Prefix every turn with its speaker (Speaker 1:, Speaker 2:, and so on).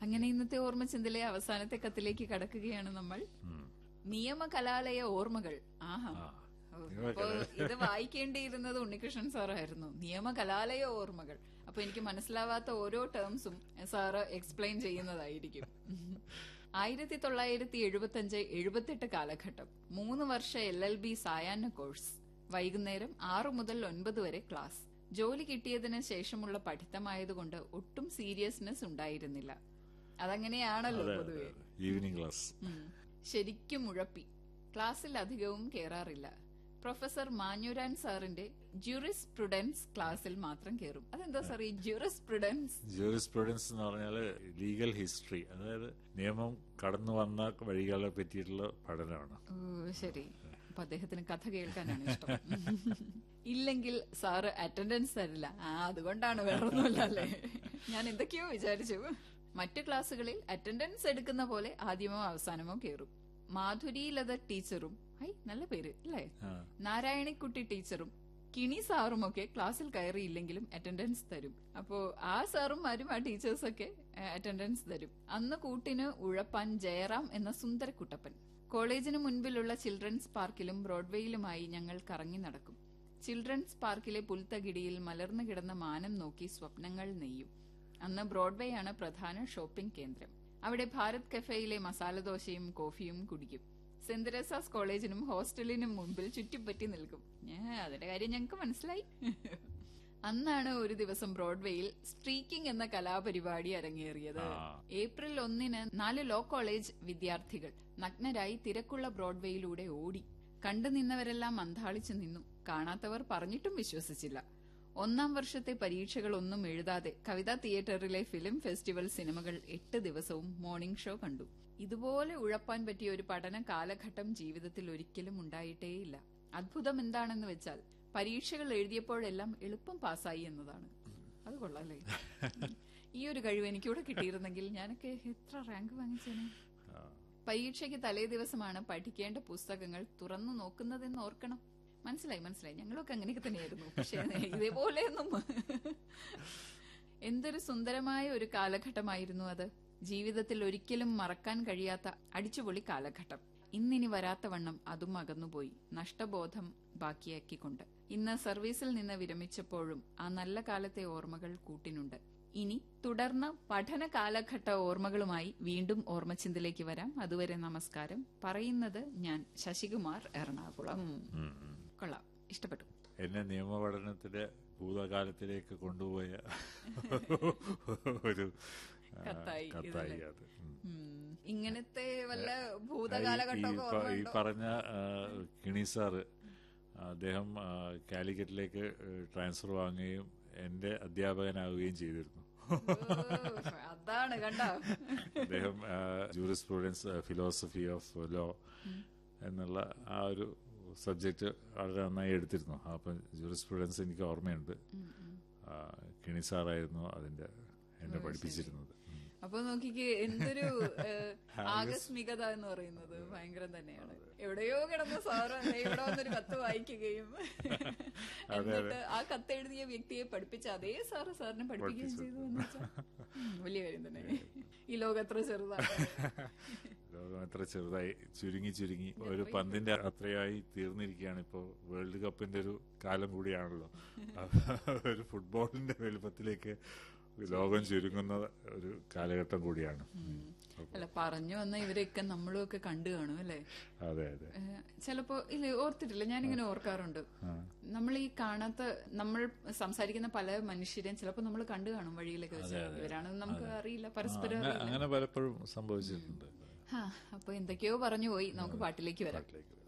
Speaker 1: അങ്ങനെ ഇന്നത്തെ ഓർമ്മചിന്തയിലെ അവസാനത്തെ കത്തിലേക്ക് കടക്കുകയാണ് നമ്മൾ നിയമ കലാലയ ഓർമ്മകൾ ആഹാ ഓ, അപ്പൊ ഇത് വായിക്കേണ്ടിയിരുന്നത് ഉണ്ണികൃഷ്ണൻ സാറായിരുന്നു നിയമ കലാലയ ഓർമ്മകൾ അപ്പൊ എനിക്ക് മനസ്സിലാവാത്ത ഓരോ ടേംസും സാറ് എക്സ്പ്ലെയിൻ ചെയ്യുന്നതായിരിക്കും ആയിരത്തി തൊള്ളായിരത്തി എഴുപത്തി അഞ്ച് എഴുപത്തെട്ട് കാലഘട്ടം മൂന്ന് വർഷ എൽ എൽ ബി സായാഹ്ന കോഴ്സ് വൈകുന്നേരം ആറു മുതൽ ഒൻപത് വരെ ക്ലാസ് ജോലി കിട്ടിയതിന് ശേഷമുള്ള പഠിത്തമായതുകൊണ്ട് ഒട്ടും സീരിയസ്നെസ് ഉണ്ടായിരുന്നില്ല അതങ്ങനെയാണല്ലോ പൊതുവെ
Speaker 2: ഈവനിങ് ക്ലാസ്
Speaker 1: ഉം. ശരിക്കും ഉഴപ്പി ക്ലാസ്സിൽ അധികവും കേറാറില്ല പ്രൊഫസർ മാഞ്ഞുരാൻ സാറിന്റെ ജൂറിസ് പ്രുഡൻസ് ക്ലാസ്സിൽ മാത്രം കയറും അതെന്താ സാർ ഈ ജൂറിസ് പ്രുഡൻസ്
Speaker 2: ജൂറിസ് പ്രൊഡൻസ് എന്ന് പറഞ്ഞാൽ ലീഗൽ ഹിസ്റ്ററി അതായത് നിയമം കടന്നു വന്ന വഴികളെ പറ്റിയിട്ടുള്ള പഠനമാണ്
Speaker 1: ഓ ശരി അപ്പൊ അദ്ദേഹത്തിന് കഥ കേൾക്കാനാണ് ഇഷ്ടം ഇല്ലെങ്കിൽ സാറ് അറ്റൻഡൻസ് തരില്ല ആ അതുകൊണ്ടാണ് വേറൊന്നുമല്ല അല്ലേ ഞാൻ എന്തൊക്കെയോ വിചാരിച്ചു മറ്റു ക്ലാസ്സുകളിൽ അറ്റൻഡൻസ് എടുക്കുന്ന പോലെ ആദ്യമോ അവസാനമോ കയറും മാധുരി ലത ടീച്ചറും ഐ നല്ല പേര് അല്ലേ നാരായണിക്കുട്ടി ടീച്ചറും കിണി സാറുമൊക്കെ ക്ലാസ്സിൽ കയറിയില്ലെങ്കിലും അറ്റൻഡൻസ് തരും അപ്പോ ആ സാറുമാരും ആ ടീച്ചേഴ്സൊക്കെ അറ്റൻഡൻസ് തരും അന്ന് കൂട്ടിന് ഉഴപ്പാൻ ജയറാം എന്ന സുന്ദരക്കുട്ടപ്പൻ കോളേജിന് മുൻപിലുള്ള ചിൽഡ്രൻസ് പാർക്കിലും ബ്രോഡ്വേയിലുമായി ഞങ്ങൾ കറങ്ങി നടക്കും ചിൽഡ്രൻസ് പാർക്കിലെ പുൽത്തകിടിയിൽ മലർന്നു കിടന്ന മാനം നോക്കി സ്വപ്നങ്ങൾ നെയ്യും അന്ന് ബ്രോഡ്വേയാണ് പ്രധാന ഷോപ്പിംഗ് കേന്ദ്രം അവിടെ ഭാരത് കഫേയിലെ മസാലദോശയും കോഫിയും കുടിക്കും സെന്റ് തെരേസാസ് കോളേജിനും ഹോസ്റ്റലിനും മുമ്പിൽ ചുറ്റിപ്പറ്റി നിൽക്കും ഏ, അതിന്റെ കാര്യം ഞങ്ങൾക്ക് മനസ്സിലായി അന്നാണ് ഒരു ദിവസം ബ്രോഡ്വേയിൽ സ്ട്രീക്കിംഗ് എന്ന കലാപരിപാടി അരങ്ങേറിയത് ഏപ്രിൽ ഒന്നിന് നാല് ലോ കോളേജ് വിദ്യാർത്ഥികൾ നഗ്നരായി തിരക്കുള്ള ബ്രോഡ്വേയിലൂടെ ഓടി കണ്ടു നിന്നവരെല്ലാം അന്താളിച്ചു നിന്നു കാണാത്തവർ പറഞ്ഞിട്ടും വിശ്വസിച്ചില്ല ഒന്നാം വർഷത്തെ പരീക്ഷകളൊന്നും എഴുതാതെ കവിതാ തിയേറ്ററിലെ ഫിലിം ഫെസ്റ്റിവൽ സിനിമകൾ എട്ട് ദിവസവും മോർണിംഗ് ഷോ കണ്ടു ഇതുപോലെ ഉഴപ്പാൻ പറ്റിയ ഒരു പഠന കാലഘട്ടം ജീവിതത്തിൽ ഒരിക്കലും ഉണ്ടായിട്ടേയില്ല അത്ഭുതം എന്താണെന്ന് വെച്ചാൽ പരീക്ഷകൾ എഴുതിയപ്പോഴെല്ലാം എളുപ്പം പാസ്സായി എന്നതാണ് അത് കൊള്ളാല്ലേ ഈ ഒരു കഴിവ് എനിക്കൂടെ കിട്ടിയിരുന്നെങ്കിൽ ഞാനൊക്കെ എത്ര റാങ്ക് വാങ്ങിച്ചേനെ പരീക്ഷയ്ക്ക് തലേ ദിവസമാണ് പഠിക്കേണ്ട പുസ്തകങ്ങൾ തുറന്നു നോക്കുന്നതെന്ന് ഓർക്കണം മനസ്സിലായി മനസ്സിലായി ഞങ്ങളൊക്കെ അങ്ങനെയൊക്കെ തന്നെയായിരുന്നു പക്ഷേ ഇതേപോലെയൊന്നും എന്തൊരു സുന്ദരമായ ഒരു കാലഘട്ടമായിരുന്നു അത് ജീവിതത്തിൽ ഒരിക്കലും മറക്കാൻ കഴിയാത്ത അടിച്ചുപൊളി കാലഘട്ടം ഇന്നിനി വരാത്ത വണ്ണം അതും അകന്നുപോയി നഷ്ടബോധം ബാക്കിയാക്കിക്കൊണ്ട് ഇന്ന് സർവീസിൽ നിന്ന് വിരമിച്ചപ്പോഴും ആ നല്ല കാലത്തെ ഓർമ്മകൾ കൂട്ടിനുണ്ട് ഇനി തുടർന്ന് പഠന കാലഘട്ട ഓർമ്മകളുമായി വീണ്ടും ഓർമ്മച്ചിന്തിലേക്ക് വരാം അതുവരെ നമസ്കാരം പറയുന്നത് ഞാൻ ശശികുമാർ എറണാകുളം കൊള്ളാം ഇഷ്ടപ്പെട്ടു
Speaker 2: എന്നെ നിയമപഠനത്തിലെ ഭൂതകാലത്തിലേക്ക് കൊണ്ടുപോയ ഒരു ആ,
Speaker 1: കത്തായി
Speaker 2: കത്തായി
Speaker 1: ഇതല്ലേ?
Speaker 2: അത് ഉം.
Speaker 1: ഉം. ഇങ്ങനത്തെ വല്ല
Speaker 2: ഈ- ഈ
Speaker 1: ഭൂതകാലഘട്ടമൊക്കെ
Speaker 2: പ- ഈ
Speaker 1: ഓർമ്മയുണ്ടോ
Speaker 2: പറഞ്ഞ ആ, കിണി സാറ് അദ്ദേഹം ആ, കാലിക്കറ്റിലേക്ക് ട്രാൻസ്ഫർ വാങ്ങുകയും എന്റെ അധ്യാപകനാവുകയും ചെയ്തിരുന്നു
Speaker 1: ഓ, അതാണ് കണ്ടോ
Speaker 2: അദ്ദേഹം jurisprudence philosophy of law എന്നുള്ള ആ ഒരു സബ്ജക്റ്റ് വളരെ നന്നായി എടുത്തിരുന്നു അപ്പം ജൂറിസ് പ്രൂഡൻസ് എനിക്ക് ഓർമ്മയുണ്ട് ആ, കിണി സാറായിരുന്നു അതിന്റെ എന്നെ പഠിപ്പിച്ചിരുന്നത് ഉം.
Speaker 1: അപ്പൊ നോക്കിക്ക് എന്തൊരു ഏഹ്, ആകസ്മികത എന്ന് പറയുന്നത് ഭയങ്കരം തന്നെയാണ് എവിടെയോ കിടന്ന സാറ് ദേ ഇവിടെ വന്നൊരു കത്ത് വായിക്കുകയും എന്നിട്ട് ആ കത്ത് എഴുതിയ വ്യക്തിയെ പഠിപ്പിച്ച അതേ സാറ് സാറിനെ പഠിപ്പിക്കുകയും ചെയ്തു എന്ന് വെച്ചാൽ ഉം, വലിയ കാര്യം തന്നെ ഈ ലോകം എത്ര ചെറുതാണ്
Speaker 2: ലോകം എത്ര ചെറുതായി ചുരുങ്ങി ചുരുങ്ങി ഒരു പന്തിന്റെ അത്രയായി തീർന്നിരിക്കുകയാണ് ഇപ്പോ വേൾഡ് കപ്പിന്റെ ഒരു കാലം കൂടിയാണല്ലോ ഒരു ഫുട്ബോളിന്റെ വലുപ്പത്തിലേക്ക് ലോകം ചുരുങ്ങുന്ന ഒരു കാലഘട്ടം കൂടിയാണ്
Speaker 1: അല്ല പറഞ്ഞു വന്ന ഇവരെയൊക്കെ നമ്മളും ഒക്കെ കണ്ടു കാണും അല്ലേ
Speaker 2: അതെ അതെ
Speaker 1: ഏഹ്, ചിലപ്പോ ഇല്ല ഓർത്തിട്ടില്ല ഞാനിങ്ങനെ ഓർക്കാറുണ്ട് നമ്മൾ ഈ കാണാത്ത നമ്മൾ സംസാരിക്കുന്ന പല മനുഷ്യരെയും ചിലപ്പോ നമ്മൾ കണ്ടു കാണും വഴിയിലൊക്കെ വെച്ച് ഇവരാണെന്ന് നമുക്ക് അറിയില്ല പരസ്പരം
Speaker 2: അങ്ങനെ-
Speaker 1: അറിയില്ല
Speaker 2: അങ്ങനെ പലപ്പോഴും സംഭവിച്ചിട്ടുണ്ട്
Speaker 1: ഹാ, അപ്പൊ എന്തൊക്കെയോ പറഞ്ഞു പോയി നമുക്ക് പാട്ടിലേക്ക് വരാം
Speaker 2: പാട്ടിലേക്ക്